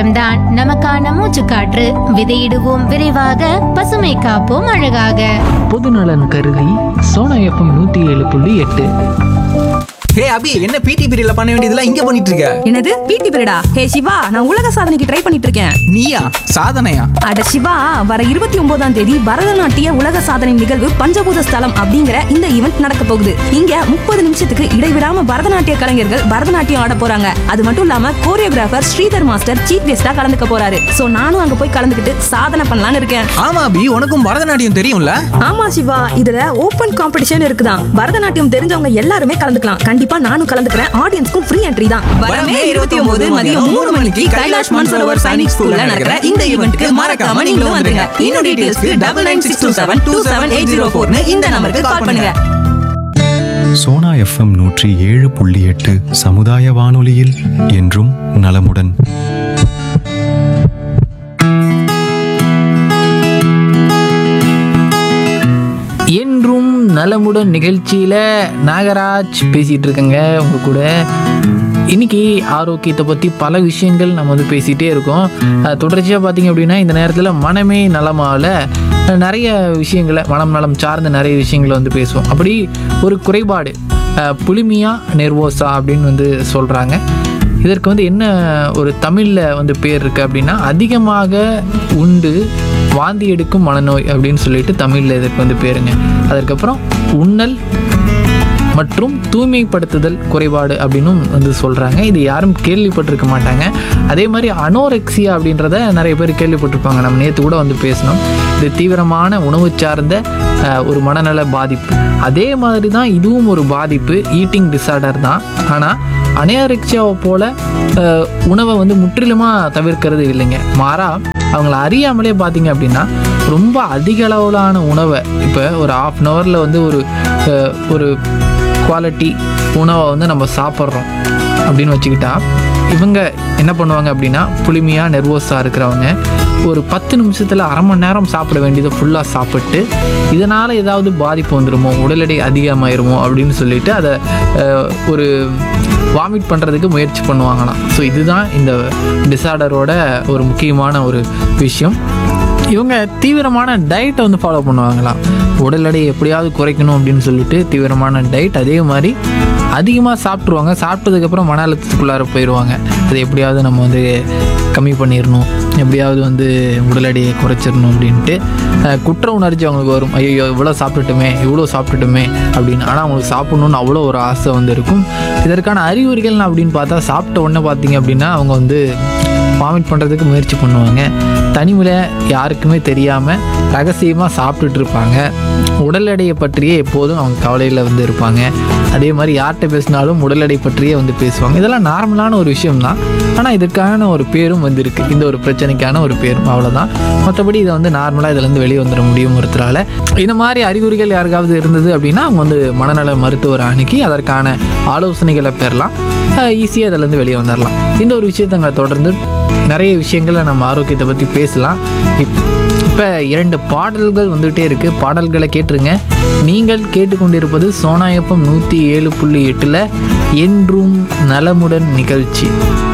FM தான் நமக்கான மூச்சுக்காற்று விதையிடுவோம் விரைவாக பசுமை காப்போம் அழகாக பொதுநலன் கருதி சோனா எஃப்எம் நூற்றி ஏழு புள்ளி எட்டு ஹே அபி என்ன பிடி பீரியட்ல பண்ண வேண்டியதெல்லாம் இங்க பண்ணிட்டு இருக்க என்னது பிடி பீரியடா ஹே சிவா நான் உலக சாதனைக்கு ட்ரை பண்ணிட்டு இருக்கேன் நீயா சாதனையா அட சிவா வர இருபத்தி ஒன்பதாம் தேதி பரதநாட்டிய உலக சாதனை நிகழ்வு பஞ்சபூத ஸ்தலம் அப்படிங்கிற இந்த ஈவெண்ட் நடக்க போகுது இங்க முப்பது நிமிஷத்துக்கு இடைவிடாம பரதநாட்டிய கலைஞர்கள் பரதநாட்டியம் ஆட போறாங்க அது மட்டும் இல்லாம கோரியோகிராஃபர் ஸ்ரீதர் மாஸ்டர் சீஃப் கெஸ்டா கலந்துக்க போறாரு சோ நானும் அங்க போய் கலந்துக்கிட்டு சாதனை பண்ணலாம்னு இருக்கேன் ஆமா அபி உனக்கும் பரதநாட்டியம் தெரியும்ல ஆமா சிவா இதுல ஓபன் காம்படிஷன் இருக்குதான் பரதநாட்டியம் தெரிஞ்சவங்க எல்லாருமே கலந்துக்கலாம் கண்டிப்பா நானும் கலந்துக்கிறேன் ஆடியன்ஸ்க்கும் ஃப்ரீ என்ட்ரி தான் வரமே இருபத்தி ஒன்பது மதியம் மூணு மணிக்கு கைலாஷ் மான்சரோவர் சைனிக் ஸ்கூல்ல நடக்கிற இந்த ஈவெண்ட்க்கு மறக்காம நீங்களும் வந்துருங்க இன்னும் டீடைல்ஸ்க்கு double nine six two seven two seven eight zero ஃபோர்னு இந்த நம்பருக்கு கால் பண்ணுங்க சோனா எஃப்எம் நூற்றி ஏழு புள்ளி எட்டு சமுதாய வானொலியில் என்றும் நலமுடன் என்றும் நலமுடன் நிகழ்ச்சியில் நாகராஜ் பேசிகிட்டு இருக்கேங்க உங்கள் கூட இன்னைக்கு ஆரோக்கியத்தை பற்றி பல விஷயங்கள் நம்ம வந்து பேசிகிட்டே இருக்கோம் அஹ் தொடர்ச்சியாக பார்த்தீங்க அப்படின்னா இந்த நேரத்தில் மனமே நலமால அஹ் நிறைய விஷயங்களை மனம் நலம் சார்ந்த நிறைய விஷயங்களை வந்து பேசுவோம் அப்படி ஒரு குறைபாடு அஹ் புலிமியா நெர்வோசா அப்படின்னு வந்து சொல்கிறாங்க இதற்கு வந்து என்ன ஒரு தமிழில் வந்து பேர் இருக்குது அப்படின்னா அதிகமாக உண்டு வாந்தி எடுக்கும் மனநோய் அப்படின்னு சொல்லிட்டு தமிழில் இதற்கு வந்து பேருங்க அதற்கப்புறம் உண்ணல் மற்றும் தூய்மைப்படுத்துதல் குறைபாடு அப்படின்னும் வந்து சொல்கிறாங்க இது யாரும் கேள்விப்பட்டிருக்க மாட்டாங்க அதே மாதிரி அனோரெக்சியா அப்படின்றத நிறைய பேர் கேள்விப்பட்டிருப்பாங்க நம்ம நேற்று கூட வந்து பேசினோம் இது தீவிரமான உணவு சார்ந்த அஹ், ஒரு மனநல பாதிப்பு அதே மாதிரி தான் இதுவும் ஒரு பாதிப்பு ஈட்டிங் டிசார்டர் தான் ஆனால் அனோரெக்சியாவை போல அஹ், உணவை வந்து முற்றிலுமாக தவிர்க்கிறது இல்லைங்க மாறா அவங்கள அறியாமலே பார்த்தீங்க அப்படின்னா ரொம்ப அதிக அளவிலான உணவை இப்போ ஒரு ஆஃப் அன் ஹவரில் வந்து ஒரு அஹ், ஒரு குவாலிட்டி உணவை வந்து நம்ம சாப்பிட்றோம் அப்படின்னு வச்சுக்கிட்டா இவங்க என்ன பண்ணுவாங்க அப்படின்னா புளிமையாக நெர்வோஸாக இருக்கிறவங்க ஒரு பத்து நிமிஷத்தில் அரை மணி நேரம் சாப்பிட வேண்டியதை ஃபுல்லாக சாப்பிட்டு இதனால் ஏதாவது பாதிப்பு வந்துடுமோ உடல் எடை அதிகமாயிருமோ அப்படின்னு சொல்லிட்டு அதை அஹ், ஒரு வாமிட் பண்ணுறதுக்கு முயற்சி பண்ணுவாங்களாம் ஸோ இதுதான் இந்த டிசார்டரோட ஒரு முக்கியமான ஒரு விஷயம் இவங்க தீவிரமான டயட்டை வந்து ஃபாலோ பண்ணுவாங்களாம் உடல் எடையை எப்படியாவது குறைக்கணும் அப்படின்னு சொல்லிட்டு தீவிரமான டயட் அதே மாதிரி அதிகமாக சாப்பிட்ருவாங்க சாப்பிட்டதுக்கப்புறம் மன அழுத்தத்துக்குள்ளார போயிடுவாங்க அது எப்படியாவது நம்ம வந்து கம்மி பண்ணிடணும் எப்படியாவது வந்து உடல் எடையை குறைச்சிடணும் அப்படின்ட்டு அஹ், குற்ற உணர்ச்சி அவங்களுக்கு வரும் ஐயோ இவ்வளோ சாப்பிட்டுட்டுமே இவ்வளோ சாப்பிட்டுட்டுமே அப்படின்னு ஆனால் அவங்களுக்கு சாப்பிடணும்னு அவ்வளோ ஒரு ஆசை வந்து இருக்கும் இதற்கான அறிகுறிகள் அப்படின்னு பார்த்தா சாப்பிட்ட உடனே பார்த்தீங்க அப்படின்னா அவங்க வந்து வாமிட் பண்ணுறதுக்கு முயற்சி பண்ணுவாங்க தனிமையில் யாருக்குமே தெரியாமல் ரகசியமாக சாப்பிட்டுட்டு இருப்பாங்க உடல் எடையை பற்றியே எப்போதும் அவங்க கவலையில் வந்து இருப்பாங்க அதே மாதிரி யார்கிட்ட பேசினாலும் உடல் எடை பற்றியே வந்து பேசுவாங்க இதெல்லாம் நார்மலான ஒரு விஷயம்தான் ஆனால் இதற்கான ஒரு பேரும் வந்து இருக்குது இந்த ஒரு பிரச்சனைக்கான ஒரு பேரும் அவ்வளோதான் மற்றபடி இதை வந்து நார்மலாக இதுலேருந்து வெளியே வந்துட முடியும் ஒருத்தரால் இந்த மாதிரி அறிகுறிகள் யாருக்காவது இருந்தது அப்படின்னா அவங்க வந்து மனநல மருத்துவரை அணுகி அதற்கான ஆலோசனைகளை பெறலாம் ஈஸியாக இதிலேருந்து வெளியே வந்துடலாம் இந்த ஒரு விஷயத்தை தொடர்ந்து நிறைய விஷயங்களை நம்ம ஆரோக்கியத்தை பற்றி பேசலாம் இப் இப்போ இரண்டு பாடல்கள் வந்துகிட்டே இருக்குது பாடல்களை கேட்டுருங்க நீங்கள் கேட்டுக்கொண்டிருப்பது சோனாயப்பம் நூற்றி ஏழு புள்ளி எட்டில் என்றும் நலமுடன் நிகழ்ச்சி